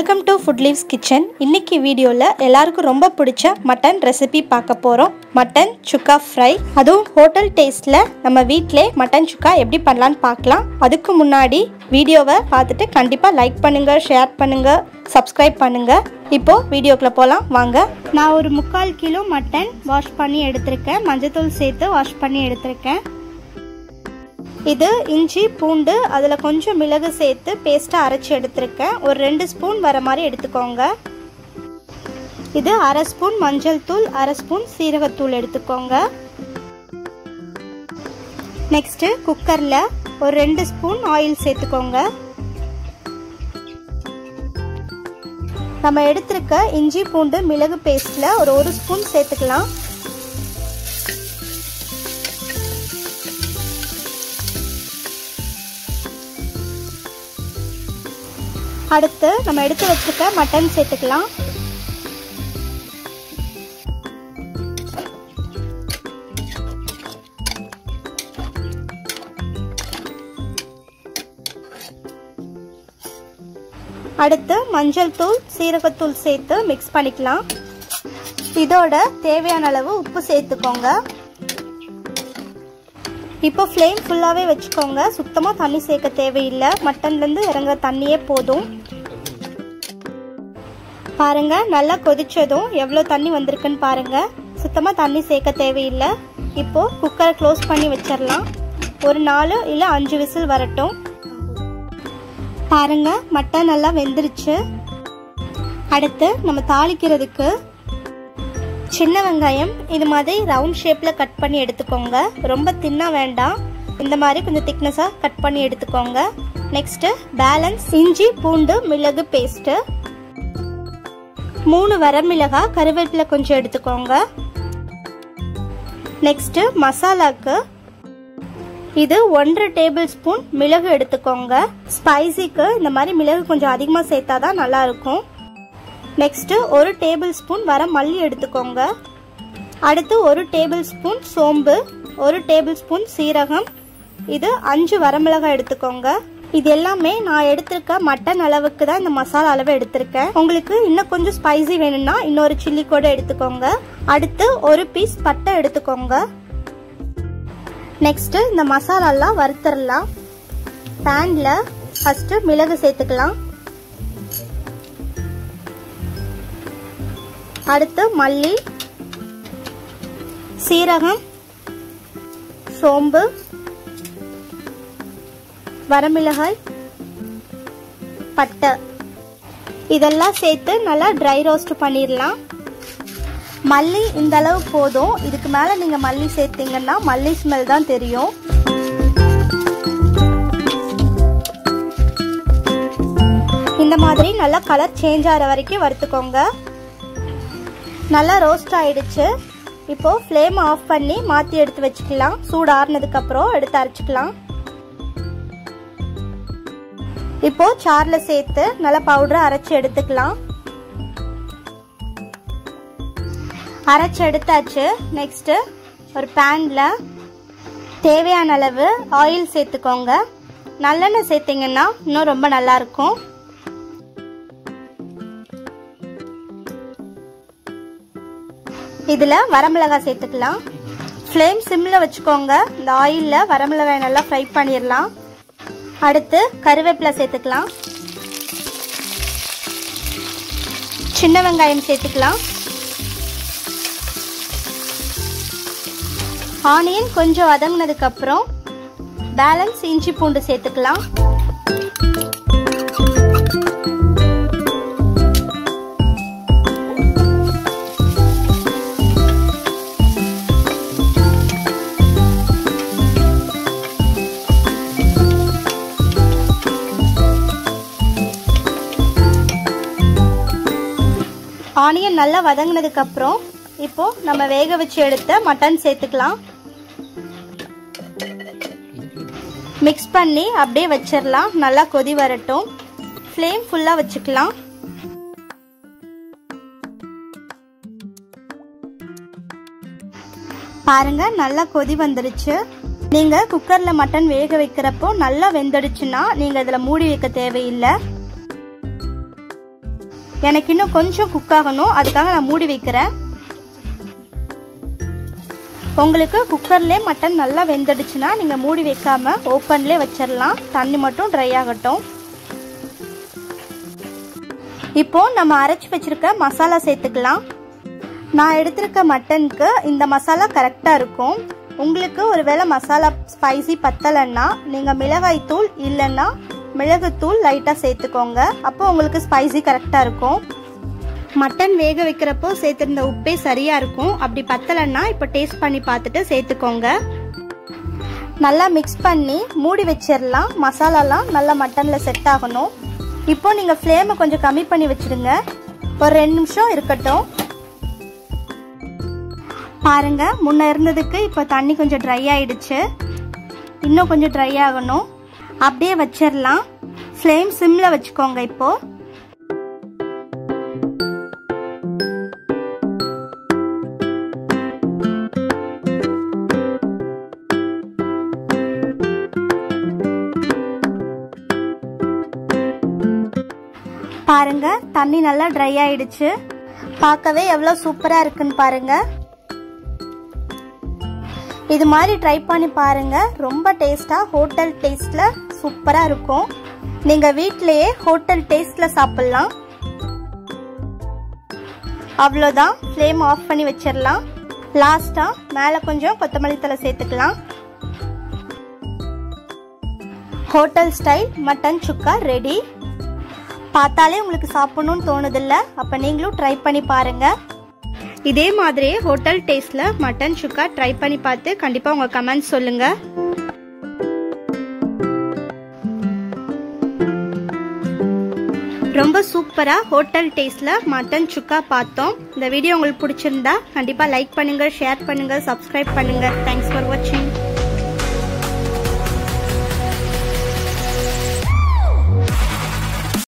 welcome to food leaves kitchen இன்னைக்கு வீடியோவில் எல்லாருக்கும் ரொம்ப பிடிச்ச மட்டன் ரெசிபி பார்க்க போகிறோம் மட்டன் சுக்கா ஃப்ரை அதுவும் ஹோட்டல் டேஸ்ட்டில் நம்ம வீட்டிலே மட்டன் சுக்கா எப்படி பண்ணலான்னு பார்க்கலாம் அதுக்கு முன்னாடி வீடியோவை பார்த்துட்டு கண்டிப்பாக லைக் பண்ணுங்கள் ஷேர் பண்ணுங்கள் சப்ஸ்கிரைப் பண்ணுங்கள் இப்போது வீடியோக்குள்ளே போகலாம் வாங்க நான் ஒரு முக்கால் கிலோ மட்டன் வாஷ் பண்ணி எடுத்திருக்கேன் மஞ்சத்தூள் சேர்த்து வாஷ் பண்ணி எடுத்திருக்கேன் இது இஞ்சி பூண்டு அதில் கொஞ்சம் மிளகு சேர்த்து பேஸ்ட்டாக அரைச்சி எடுத்திருக்கேன் ஒரு ரெண்டு ஸ்பூன் வர மாதிரி எடுத்துக்கோங்க இது அரை ஸ்பூன் மஞ்சள் தூள் அரை ஸ்பூன் சீரகத்தூள் எடுத்துக்கோங்க நெக்ஸ்ட்டு குக்கரில் ஒரு ரெண்டு ஸ்பூன் ஆயில் சேர்த்துக்கோங்க நம்ம எடுத்திருக்க இஞ்சி பூண்டு மிளகு பேஸ்ட்டில் ஒரு ஒரு ஸ்பூன் சேர்த்துக்கலாம் அடுத்து நம்ம எடுத்து வச்சுக்க மட்டன் சேர்த்துக்கலாம் அடுத்து மஞ்சள் தூள் சீரகத்தூள் சேர்த்து மிக்ஸ் பண்ணிக்கலாம் இதோட தேவையான அளவு உப்பு சேர்த்துக்கோங்க இப்போ ஃப்ளேம் ஃபுல்லாகவே வச்சுக்கோங்க சுத்தமாக தண்ணி சேர்க்க தேவையில்லை மட்டன்லேருந்து இறங்குற தண்ணியே போதும் பாருங்க நல்லா கொதிச்சதும் எவ்வளோ தண்ணி வந்திருக்குன்னு பாருங்க சுத்தமாக தண்ணி சேர்க்க தேவையில்லை இப்போ குக்கரை க்ளோஸ் பண்ணி வச்சிடலாம் ஒரு நாலு இல்லை அஞ்சு விசில் வரட்டும் பாருங்க மட்டன் நல்லா வெந்துருச்சு அடுத்து நம்ம தாளிக்கிறதுக்கு சின்ன வெங்காயம் இது மாதிரி ரவுண்ட் ஷேப்பில் கட் பண்ணி எடுத்துக்கோங்க ரொம்ப தின்னா வேண்டாம் இந்த மாதிரி கொஞ்சம் திக்னஸாக கட் பண்ணி எடுத்துக்கோங்க நெக்ஸ்ட்டு பேலன்ஸ் இஞ்சி பூண்டு மிளகு பேஸ்ட்டு மூணு வரமிளகாய் கருவேப்பிலை கொஞ்சம் எடுத்துக்கோங்க நெக்ஸ்ட்டு மசாலாக்கு இது ஒன்றரை டேபிள் ஸ்பூன் மிளகு எடுத்துக்கோங்க ஸ்பைசிக்கு இந்த மாதிரி மிளகு கொஞ்சம் அதிகமாக சேர்த்தா தான் நல்லா இருக்கும் நெக்ஸ்ட்டு ஒரு டேபிள் ஸ்பூன் வர மல்லி எடுத்துக்கோங்க அடுத்து ஒரு டேபிள் ஸ்பூன் சோம்பு ஒரு டேபிள் ஸ்பூன் சீரகம் இது அஞ்சு வரமிளகாய் எடுத்துக்கோங்க இது எல்லாமே நான் எடுத்திருக்க மட்டன் அளவுக்கு தான் இந்த மசாலா அளவு எடுத்திருக்கேன் உங்களுக்கு இன்னும் கொஞ்சம் ஸ்பைசி வேணும்னா இன்னொரு சில்லி கூட எடுத்துக்கோங்க அடுத்து ஒரு பீஸ் பட்டை எடுத்துக்கோங்க நெக்ஸ்ட் இந்த மசாலாலாம் வறுத்தரலாம் பேன்ல ஃபர்ஸ்ட் மிளகு சேர்த்துக்கலாம் அடுத்து மல்லி சீரகம் சோம்பு வரமிளகாய் பட்டை இதெல்லாம் சேர்த்து நல்லா ட்ரை ரோஸ்ட் பண்ணிடலாம் மல்லி இந்த அளவு போதும் இதுக்கு மேலே நீங்கள் மல்லி சேர்த்தீங்கன்னா மல்லி ஸ்மெல் தான் தெரியும் இந்த மாதிரி நல்லா கலர் சேஞ்ச் ஆகிற வரைக்கும் வறுத்துக்கோங்க நல்லா ரோஸ்ட் ஆயிடுச்சு இப்போ ஃப்ளேம் ஆஃப் பண்ணி மாற்றி எடுத்து வச்சுக்கலாம் சூடு ஆறுனதுக்கப்புறம் எடுத்து அரைச்சிக்கலாம் இப்போ சாரில் சேர்த்து நல்லா பவுடரை அரைச்சி எடுத்துக்கலாம் அரைச்சி எடுத்தாச்சு நெக்ஸ்ட்டு ஒரு பேனில் தேவையான அளவு ஆயில் சேர்த்துக்கோங்க நல்லெண்ணெய் சேர்த்திங்கன்னா இன்னும் ரொம்ப நல்லாயிருக்கும் இதில் வரமிளகாய் சேர்த்துக்கலாம் ஃப்ளேம் சிம்மில் வச்சுக்கோங்க இந்த ஆயிலில் வரமிளகாய் நல்லா ஃப்ரை பண்ணிடலாம் அடுத்து கருவேப்பிலை சேர்த்துக்கலாம் சின்ன வெங்காயம் சேர்த்துக்கலாம் ஆனியன் கொஞ்சம் வதங்கினதுக்கு அப்புறம் பேலன்ஸ் இஞ்சி பூண்டு சேர்த்துக்கலாம் ஆனியன் நல்லா வதங்கினதுக்கு அப்புறம் இப்போ நம்ம வேக வச்சு எடுத்த மட்டன் சேர்த்துக்கலாம் மிக்ஸ் பண்ணி அப்படியே வச்சிடலாம் நல்லா கொதி வரட்டும் ஃப்ளேம் ஃபுல்லாக வச்சுக்கலாம் பாருங்க நல்லா கொதி வந்துருச்சு நீங்கள் குக்கரில் மட்டன் வேக வைக்கிறப்போ நல்லா வெந்துடுச்சுன்னா நீங்கள் இதில் மூடி வைக்க தேவையில்லை எனக்கு இன்னும் கொஞ்சம் குக் ஆகணும் அதுக்காக நான் மூடி வைக்கிறேன் உங்களுக்கு குக்கர்லேயே மட்டன் நல்லா வெந்துடுச்சுன்னா நீங்கள் மூடி வைக்காம ஓப்பன்லேயே வச்சிடலாம் தண்ணி மட்டும் ட்ரை ஆகட்டும் இப்போ நம்ம அரைச்சி வச்சிருக்க மசாலா சேர்த்துக்கலாம் நான் எடுத்திருக்க மட்டனுக்கு இந்த மசாலா கரெக்டாக இருக்கும் உங்களுக்கு ஒருவேளை மசாலா ஸ்பைசி பத்தலைன்னா நீங்கள் மிளகாய் தூள் இல்லைன்னா மிளகுத்தூள் லைட்டாக சேர்த்துக்கோங்க அப்போ உங்களுக்கு ஸ்பைசி கரெக்டாக இருக்கும் மட்டன் வேக வைக்கிறப்போ சேர்த்துருந்த உப்பே சரியாக இருக்கும் அப்படி பத்தலைன்னா இப்போ டேஸ்ட் பண்ணி பார்த்துட்டு சேர்த்துக்கோங்க நல்லா மிக்ஸ் பண்ணி மூடி வச்சிடலாம் மசாலாலாம் நல்லா மட்டனில் செட் ஆகணும் இப்போ நீங்கள் ஃப்ளேமை கொஞ்சம் கம்மி பண்ணி வச்சுடுங்க ஒரு ரெண்டு நிமிஷம் இருக்கட்டும் பாருங்க முன்ன இருந்ததுக்கு இப்போ தண்ணி கொஞ்சம் ட்ரை ஆயிடுச்சு இன்னும் கொஞ்சம் ட்ரை ஆகணும் அப்படியே வச்சிடலாம் ஃப்ளேம் சிம்மில் வச்சுக்கோங்க இப்போ பாருங்க தண்ணி நல்லா ட்ரை ஆயிடுச்சு பார்க்கவே எவ்வளோ சூப்பராக இருக்குன்னு பாருங்க இது மாதிரி ட்ரை பண்ணி பாருங்க ரொம்ப டேஸ்டாக ஹோட்டல் டேஸ்டில் சூப்பராக இருக்கும் நீங்கள் வீட்டிலையே ஹோட்டல் டேஸ்டில் சாப்பிட்லாம் அவ்வளோதான் ஃப்ளேம் ஆஃப் பண்ணி வச்சிடலாம் லாஸ்ட்டாக மேலே கொஞ்சம் கொத்தமல்லி தலை சேர்த்துக்கலாம் hotel style mutton chukka ready பார்த்தாலே உங்களுக்கு சாப்பிடணும்னு தோணுதில்ல அப்போ நீங்களும் ட்ரை பண்ணி பாருங்க இதே மாதிரியே ஹோட்டல் டேஸ்டில் மட்டன் சுக்கா ட்ரை பண்ணி பார்த்து கண்டிப்பாக உங்கள் கமெண்ட்ஸ் சொல்லுங்கள் ரொம்ப சூப்பராக ஹோட்டல் டேஸ்டில் மட்டன் சுக்கா பார்த்தோம் இந்த வீடியோ உங்களுக்கு பிடிச்சிருந்தா கண்டிப்பாக லைக் பண்ணுங்கள் ஷேர் பண்ணுங்கள் சப்ஸ்கிரைப் பண்ணுங்கள் தேங்க்ஸ் ஃபார் வாட்சிங்